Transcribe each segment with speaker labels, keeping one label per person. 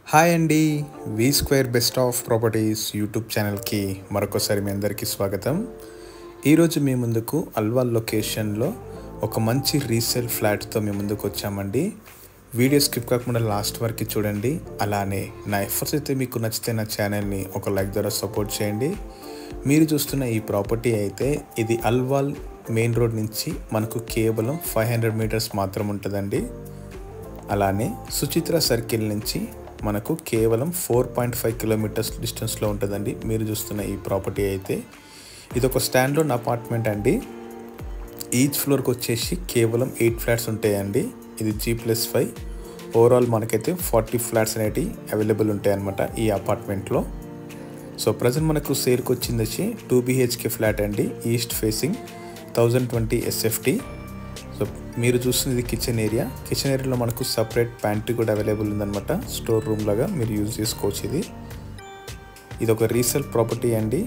Speaker 1: hi అండి V square best of properties YouTube ఛానల్కి మరొకసారి మీ అందరికీ స్వాగతం ఈరోజు మీ ముందుకు అల్వాల్ లొకేషన్లో ఒక మంచి రీసేల్ ఫ్లాట్తో మీ ముందుకు వచ్చామండి వీడియో స్కిప్ కాకుండా లాస్ట్ వరకు చూడండి అలానే నా ఎఫర్ట్స్ అయితే మీకు నచ్చితే నా ఛానల్ని ఒక లైక్ ద్వారా సపోర్ట్ చేయండి మీరు చూస్తున్న ఈ ప్రాపర్టీ అయితే ఇది అల్వాల్ మెయిన్ రోడ్ నుంచి మనకు కేవలం ఫైవ్ హండ్రెడ్ మీటర్స్ మాత్రం ఉంటుందండి అలానే సుచిత్ర సర్కిల్ నుంచి మనకు కేవలం ఫోర్ పాయింట్ ఫైవ్ కిలోమీటర్స్ డిస్టెన్స్లో ఉంటుందండి మీరు చూస్తున్న ఈ ప్రాపర్టీ అయితే ఇది ఒక స్టాండ్లోన్ అపార్ట్మెంట్ అండి ఈచ్ ఫ్లోర్కి వచ్చేసి కేవలం ఎయిట్ ఫ్లాట్స్ ఉంటాయండి ఇది జీ ప్లస్ ఫైవ్ ఓవరాల్ మనకైతే ఫార్టీ ఫ్లాట్స్ అనేటివి అవైలబుల్ ఉంటాయి అన్నమాట ఈ అపార్ట్మెంట్లో సో ప్రజెంట్ మనకు సేల్కి వచ్చింది వచ్చి టూ బీహెచ్కే ఫ్లాట్ అండి east facing thousand twenty SFT so మీరు చూస్తుంది కిచెన్ ఏరియా కిచెన్ ఏరియాలో మనకు సపరేట్ ప్యాంట్రీ కూడా అవైలబుల్ ఉందన్నమాట స్టోర్ రూమ్ లాగా మీరు యూజ్ చేసుకోవచ్చు ఇది ఇది ఒక రీసేల్ ప్రాపర్టీ అండి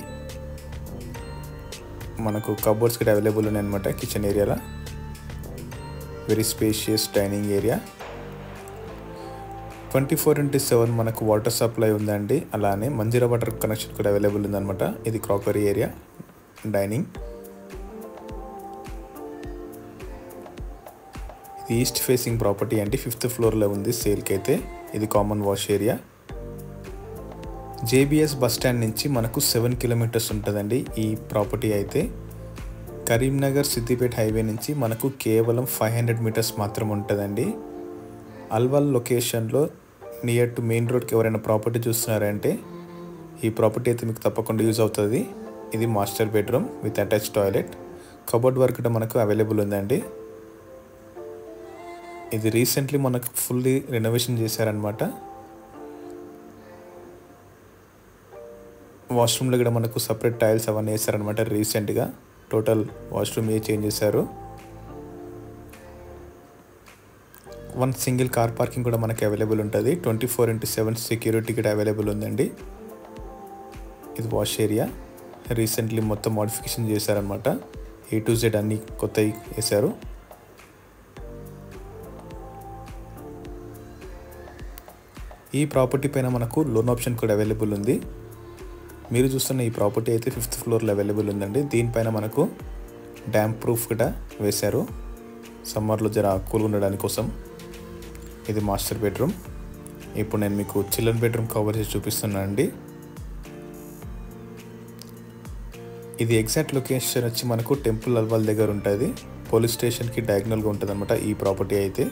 Speaker 1: మనకు కబోర్డ్స్ కూడా అవైలబుల్ ఉన్నాయన్నమాట కిచెన్ ఏరియాలో very spacious dining area twenty four into seven మనకు వాటర్ సప్లై ఉందండి అలానే మంజీరా వాటర్ కనెక్షన్ కూడా అవైలబుల్ ఉందన్నమాట ఇది క్రాకరీ ఏరియా డైనింగ్ ఇది ఈస్ట్ ఫేసింగ్ ప్రాపర్టీ అండి ఫిఫ్త్ ఫ్లోర్లో ఉంది సేల్కి అయితే ఇది common wash area JBS bus stand నుంచి మనకు సెవెన్ కిలోమీటర్స్ ఉంటుందండి ఈ ప్రాపర్టీ అయితే కరీంనగర్ సిద్దిపేట హైవే నుంచి మనకు కేవలం ఫైవ్ హండ్రెడ్ మీటర్స్ మాత్రం ఉంటుందండి అల్వాల్ లొకేషన్లో నియర్ టు మెయిన్ రోడ్కి ఎవరైనా ప్రాపర్టీ చూస్తున్నారంటే ఈ ప్రాపర్టీ అయితే మీకు తప్పకుండా యూజ్ అవుతుంది ఇది master bedroom with attach toilet cupboard work కూడా మనకు అవైలబుల్ ఉందండి ఇది రీసెంట్లీ మనకు ఫుల్లీ రెనోవేషన్ చేశారనమాట వాష్రూమ్లో కూడా మనకు సపరేట్ టైల్స్ అవన్నీ వేసారనమాట రీసెంట్గా టోటల్ వాష్రూమ్ ఏ చేంజ్ చేశారు వన్ సింగిల్ కార్ పార్కింగ్ కూడా మనకి అవైలబుల్ ఉంటుంది twenty four into seven security కూడా అవైలబుల్ ఉందండి ఇది వాష్ ఏరియా రీసెంట్లీ మొత్తం మోడిఫికేషన్ చేశారనమాట ఏ టు జెడ్ అన్ని కొత్తవి వేశారు ఈ ప్రాపర్టీ పైన మనకు లోన్ ఆప్షన్ కూడా అవైలబుల్ ఉంది మీరు చూస్తున్న ఈ ప్రాపర్టీ అయితే ఫిఫ్త్ ఫ్లోర్లో అవైలబుల్ ఉందండి దీనిపైన మనకు డ్యామ్ ప్రూఫ్ కూడా వేశారు సమ్మర్లో జర కూల్ ఉండడానికి కోసం ఇది మాస్టర్ బెడ్రూమ్ ఇప్పుడు నేను మీకు చిల్డ్రన్ బెడ్రూమ్ కవర్ చేసి చూపిస్తున్నాను అండి ఇది ఎగ్జాక్ట్ లొకేషన్ వచ్చి మనకు టెంపుల్ అల్వాల్ దగ్గర ఉంటుంది పోలీస్ స్టేషన్కి డయాగ్నల్గా ఉంటుంది అనమాట ఈ ప్రాపర్టీ అయితే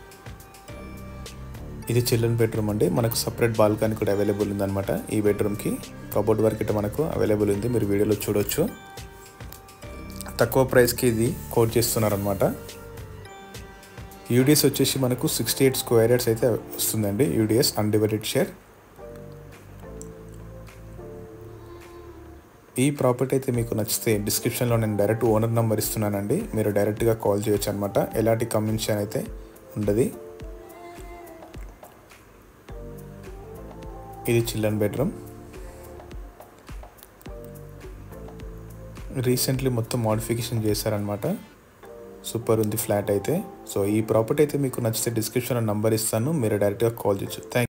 Speaker 1: ఇది చిల్డ్రన్ బెడ్రూమ్ అండి మనకు సపరేట్ బాల్కనీ కూడా అవైలబుల్ ఉందన్నమాట ఈ బెడ్రూమ్కి కబోర్డ్ వర్క్ ఇట్లా మనకు అవైలబుల్ ఉంది మీరు వీడియోలో చూడొచ్చు తక్కువ ప్రైస్కి ఇది కోట్ చేస్తున్నారనమాట యూడిఎస్ వచ్చేసి మనకు సిక్స్టీ ఎయిట్ స్క్వేర్ యార్డ్స్ అయితే వస్తుందండి యూడిఎస్ అన్డివైడెడ్ షేర్ ఈ ప్రాపర్టీ అయితే మీకు నచ్చితే డిస్క్రిప్షన్లో నేను డైరెక్ట్ ఓనర్ నెంబర్ ఇస్తున్నానండి మీరు డైరెక్ట్గా కాల్ చేయొచ్చు అనమాట ఎలాంటి కమిషన్ అయితే ఉండదు ఇది చిల్డ్రన్ బెడ్రూమ్ రీసెంట్లీ మొత్తం మోడిఫికేషన్ చేశారనమాట సూపర్ ఉంది ఫ్లాట్ అయితే సో ఈ ప్రాపర్టీ అయితే మీకు నచ్చితే డిస్క్రిప్షన్లో నంబర్ ఇస్తాను మీరు డైరెక్ట్గా కాల్ చేయొచ్చు థ్యాంక్